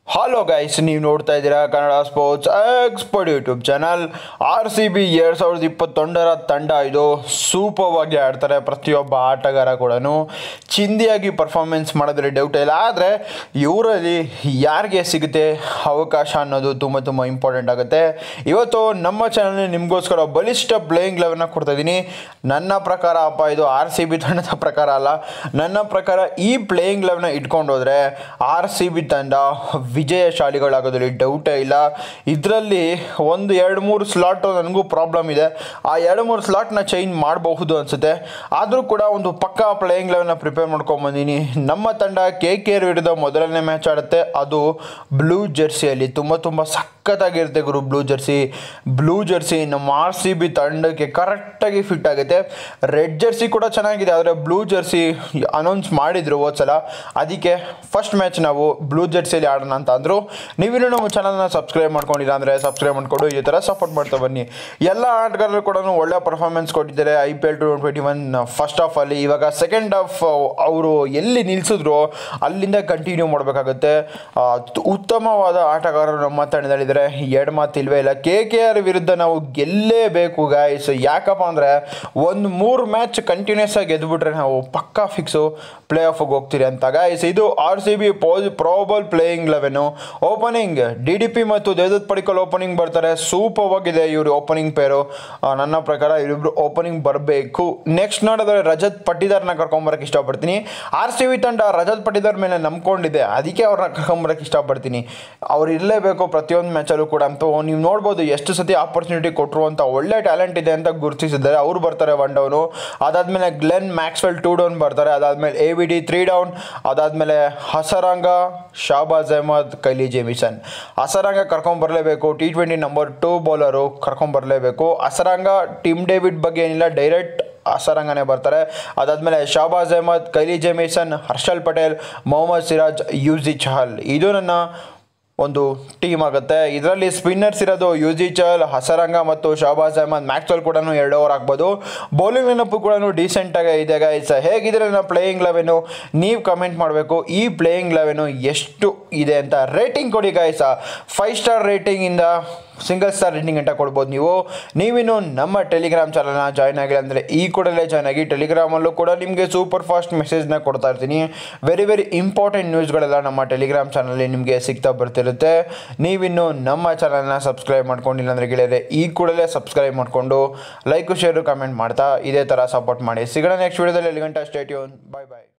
hello guys ನೀವು ನೋಡ್ತಾ ಇದ್ದೀರಾ Kannada sports expert YouTube channel R C B ಎರಡು ಸಾವಿರದ ಇಪ್ಪತ್ತೊಂದರ ತಂಡ ಇದು ಸೂಪರ್ವಾಗಿ ಆಡ್ತಾರೆ ಪ್ರತಿಯೊಬ್ಬ ಆಟಗಾರ ಕೂಡ ಚಿಂದಿಯಾಗಿ ಪರ್ಫಾರ್ಮೆನ್ಸ್ ಮಾಡೋದ್ರೆ ಡೌಟ್ ಇಲ್ಲ ಆದರೆ ಇವರಲ್ಲಿ ಯಾರಿಗೆ ಸಿಗುತ್ತೆ ಅವಕಾಶ ಅನ್ನೋದು ತುಂಬ ತುಂಬ ಇಂಪಾರ್ಟೆಂಟ್ ಆಗುತ್ತೆ ಇವತ್ತು ನಮ್ಮ ಚಾನಲ್ ನಿಮಗೋಸ್ಕರ ಬಲಿಷ್ಠ ಪ್ಲೇಯಿಂಗ್ ಲೆವೆನ್ನ ಕೊಡ್ತಾ ಇದ್ದೀನಿ ನನ್ನ ಪ್ರಕಾರ ಅಪ್ಪ ಇದು ಆರ್ ಸಿ ಬಿ ತಂಡದ ಪ್ರಕಾರ ಅಲ್ಲ ನನ್ನ ಪ್ರಕಾರ ಈ ಪ್ಲೇಯಿಂಗ್ ಲೆವೆನ್ನ ಇಟ್ಕೊಂಡು ಹೋದರೆ ಆರ್ ಸಿ ಬಿ ತಂಡ ವಿಜಯಶಾಲಿಗಳಾಗೋದ್ರಲ್ಲಿ ಡೌಟೇ ಇಲ್ಲ ಇದರಲ್ಲಿ ಒಂದು ಎರಡು ಮೂರು ಸ್ಲಾಟು ನನಗೂ ಪ್ರಾಬ್ಲಮ್ ಇದೆ ಆ ಎರಡು ಮೂರು ಸ್ಲಾಟ್ನ ಚೇಂಜ್ ಮಾಡಬಹುದು ಅನಿಸುತ್ತೆ ಆದರೂ ಕೂಡ ಒಂದು ಪಕ್ಕಾ ಪ್ಲೇಯಿಂಗ್ ಲೆವೆನ್ನ ಪ್ರಿಪೇರ್ ಮಾಡ್ಕೊಂಬಂದಿನಿ ನಮ್ಮ ತಂಡ ಕೆ ಕೆ ಆರ್ ವಿರುದ್ಧ ಮೊದಲನೇ ಮ್ಯಾಚ್ ಆಡುತ್ತೆ ಅದು ಬ್ಲೂ ಜೆರ್ಸಿಯಲ್ಲಿ ತುಂಬ ತುಂಬ ಸಖತ್ತಾಗಿರುತ್ತೆ ಗುರು ಬ್ಲೂ ಜೆರ್ಸಿ ಬ್ಲೂ ಜೆರ್ಸಿ ನಮ್ಮ ಆರ್ ಸಿ ಬಿ ತಂಡಕ್ಕೆ ಕರೆಕ್ಟಾಗಿ ಫಿಟ್ ಆಗುತ್ತೆ ರೆಡ್ ಜೆರ್ಸಿ ಕೂಡ ಚೆನ್ನಾಗಿದೆ ಆದರೆ ಬ್ಲೂ ಜೆರ್ಸಿ ಅನೌನ್ಸ್ ಮಾಡಿದ್ರು ಹೋದ್ಸಲ ಅದಕ್ಕೆ ಫಸ್ಟ್ ಮ್ಯಾಚ್ ನಾವು ಬ್ಲೂ ಜೆರ್ಸಿಯಲ್ಲಿ ಆಡೋಣ ಅಂತ ಅಂದರು ನೀವಿನ್ನೂ ನಮ್ಮ ಚಾನಲ್ನ ಸಬ್ಸ್ಕ್ರೈಬ್ ಮಾಡ್ಕೊಂಡಿಲ್ಲ ಅಂದರೆ ಸಬ್ಸ್ಕ್ರೈಬ್ ಮಾಡ್ಕೊಂಡು ಈ ಥರ ಸಪೋರ್ಟ್ ಮಾಡ್ತಾ ಬನ್ನಿ ಎಲ್ಲ ಆಟಗಾರರು ಕೂಡ ಒಳ್ಳೆ ಪರ್ಫಾರ್ಮೆನ್ಸ್ ಕೊಟ್ಟಿದ್ದಾರೆ I P L two twenty one first ಹಾಫಲ್ಲಿ ಇವಾಗ ಸೆಕೆಂಡ್ ಹಾಫ್ ಅವರು ಎಲ್ಲಿ ನಿಲ್ಲಿಸಿದ್ರು ಅಲ್ಲಿಂದ ಕಂಟಿನ್ಯೂ ಮಾಡಬೇಕಾಗುತ್ತೆ ಉತ್ತಮವಾದ ಆಟಗಾರರು ನಮ್ಮ ತಂಡದಲ್ಲಿದ್ದಾರೆ ಎರಡು ಮಾತು ಇಲ್ವೇ ಇಲ್ಲ ಕೆ ಕೆ ಆರ್ ವಿರುದ್ಧ ನಾವು ಗೆಲ್ಲೇಬೇಕು ಗಾಯ್ಸ್ ಯಾಕಪ್ಪ ಅಂದರೆ ಒಂದು ಮೂರು ಮ್ಯಾಚ್ ಕಂಟಿನ್ಯೂಸ್ ಆಗಿ ಗೆದ್ದುಬಿಟ್ರೆ ನಾವು ಪಕ್ಕಾ ಫಿಕ್ಸು ಪ್ಲೇ ಆಫಿಗೆ ಹೋಗ್ತೀರಿ ಅಂತ ಗಾಯ್ಸ್ ಇದು R C B possible playing eleven opening D D P ಮತ್ತು ದೇವದತ್ ಪಡಿಕಲ್ ಓಪನಿಂಗ್ ಬರ್ತಾರೆ ಸೂಪರ್ ಆಗಿದೆ ಇವರು ಓಪನಿಂಗ್ ಪೇರು ನನ್ನ ಪ್ರಕಾರ ಇವರಿಬ್ರು ಓಪನಿಂಗ್ ಬರಬೇಕು ನೆಕ್ಸ್ಟ್ ನೋಡಿದ್ರೆ ರಜತ್ ಪಟ್ಟಿದಾರ್ನ ಕರ್ಕೊಂಬರಕ್ಕೆ ಇಷ್ಟಪಡ್ತೀನಿ ಆರ್ ಸಿ ಬಿ ತಂಡ ರಜತ್ ಪಟ್ಟಿದಾರ್ ಮೇಲೆ ನಂಬ್ಕೊಂಡಿದೆ ಅದಕ್ಕೆ ಅವ್ರನ್ನ ಕರ್ಕೊಂಬರಕ್ಕೆ ಇಷ್ಟಪಡ್ತೀನಿ ಅವ್ರು ಇರಲೇಬೇಕು ಪ್ರತಿಯೊಂದು ಮ್ಯಾಚಲ್ಲೂ ಕೂಡ ಅಂತೂ ನೀವು ನೋಡ್ಬೋದು ಎಷ್ಟು ಸತಿ ಆಪರ್ಚುನಿಟಿ ಕೊಟ್ಟರು ಅಂತ ಒಳ್ಳೆ ಟ್ಯಾಲೆಂಟ್ ಇದೆ ಅಂತ ಗುರುತಿಸಿದ್ದಾರೆ ಅವ್ರು ಬರ್ತಾರೆ ಒನ್ ಡೌನು ಅದಾದಮೇಲೆ ಗ್ಲೆನ್ ಮ್ಯಾಕ್ಸ್ವೆಲ್ ಟೂ ಡೌನ್ ಬರ್ತಾರೆ ಅದಾದಮೇಲೆ A B D three down ಅದಾದಮೇಲೆ ಹಸರಂಗ ಶಾಬಾಜ್ ಅಹಮದ್ ಕೈಲಿ ಜೇಮಿಸನ್ ಹಸರಂಗ ಕರ್ಕೊಂಬರಲೇಬೇಕು T twenty number two bowler ಕರ್ಕೊಂಬರಲೇಬೇಕು ಹಸರಂಗ ಟಿಮ್ ಡೇವಿಡ್ ಬಗ್ಗೆ ಏನಿಲ್ಲ ಡೈರೆಕ್ಟ್ ಅಸರಂಗನೇ ಬರ್ತಾರೆ ಅದಾದಮೇಲೆ ಶಾಬಾಜ್ ಅಹಮದ್ ಕೈಲಿ ಜೇಮಿಸನ್ ಹರ್ಷಲ್ ಪಟೇಲ್ ಮೊಹಮ್ಮದ್ ಸಿರಾಜ್ ಯೂಜಿ ಚಹಲ್ ಇದು ನನ್ನ ಒಂದು ಟೀಮ್ ಆಗುತ್ತೆ ಇದರಲ್ಲಿ ಸ್ಪಿನ್ನರ್ಸ್ ಇರೋದು ಯುಜಿ ಚಹಲ್ ಹಸರಂಗ ಮತ್ತು ಶಹಬಾಜ್ ಅಹಮದ್ ಮ್ಯಾಕ್ಸ್ವೆಲ್ ಕೂಡ ಎರಡು ಓವರ್ ಹಾಕ್ಬೋದು ಬೌಲಿಂಗ್ ನೆನಪು ಕೂಡ ಡೀಸೆಂಟಾಗಿ ಇದೆ ಗೈಸ್ ಹೇಗಿದ್ರೆ ನನ್ನ ಪ್ಲೇಯಿಂಗ್ ಲೆವೆನು ನೀವು ಕಮೆಂಟ್ ಮಾಡಬೇಕು ಈ ಪ್ಲೇಯಿಂಗ್ ಲೆವೆನು ಎಷ್ಟು ಇದೆ ಅಂತ ರೇಟಿಂಗ್ ಕೊಡಿ ಗೈಸ ಫೈವ್ ಸ್ಟಾರ್ ರೇಟಿಂಗಿಂದ ಸಿಂಗಲ್ ಸ್ಟಾರ್ ರೇಟಿಂಗ್ ಅಂತ ಕೊಡ್ಬೋದು ನೀವು ನೀವಿನ್ನು ನಮ್ಮ ಟೆಲಿಗ್ರಾಮ್ ಚಾನಲ್ನ ಜಾಯ್ನ್ ಆಗಿಲ್ಲ ಅಂದರೆ ಈ ಕೂಡಲೇ ಜಾಯ್ನ್ ಆಗಿ ಟೆಲಿಗ್ರಾಮಲ್ಲೂ ಕೂಡ ನಿಮಗೆ ಸೂಪರ್ ಫಾಸ್ಟ್ ಮೆಸೇಜ್ನ ಕೊಡ್ತಾ ಇರ್ತೀನಿ ವೆರಿ ವೆರಿ ಇಂಪಾರ್ಟೆಂಟ್ ನ್ಯೂಸ್ಗಳೆಲ್ಲ ನಮ್ಮ ಟೆಲಿಗ್ರಾಮ್ ಚಾನಲ್ಲಿ ನಿಮಗೆ ಸಿಗ್ತಾ ಬರ್ತಿರುತ್ತೆ ನೀವಿನ್ನು ನಮ್ಮ ಚಾನಲ್ನ ಸಬ್ಸ್ಕ್ರೈಬ್ ಮಾಡ್ಕೊಂಡಿಲ್ಲ ಅಂದರೆ ಗೆಳೆಯರೆ ಈ ಕೂಡಲೇ ಸಬ್ಸ್ಕ್ರೈಬ್ ಮಾಡಿಕೊಂಡು ಲೈಕು ಶೇರು ಕಮೆಂಟ್ ಮಾಡ್ತಾ ಇದೇ ಥರ ಸಪೋರ್ಟ್ ಮಾಡಿ ಸಿಗೋಣ ನೆಕ್ಸ್ಟ್ ವೀಡಿಯೋದಲ್ಲಿ ಎಲ್ಲಿ ಗಂಟೆ ಸ್ಟೇಟ್ಯೂನ್ ಬಾಯ್ ಬಾಯ್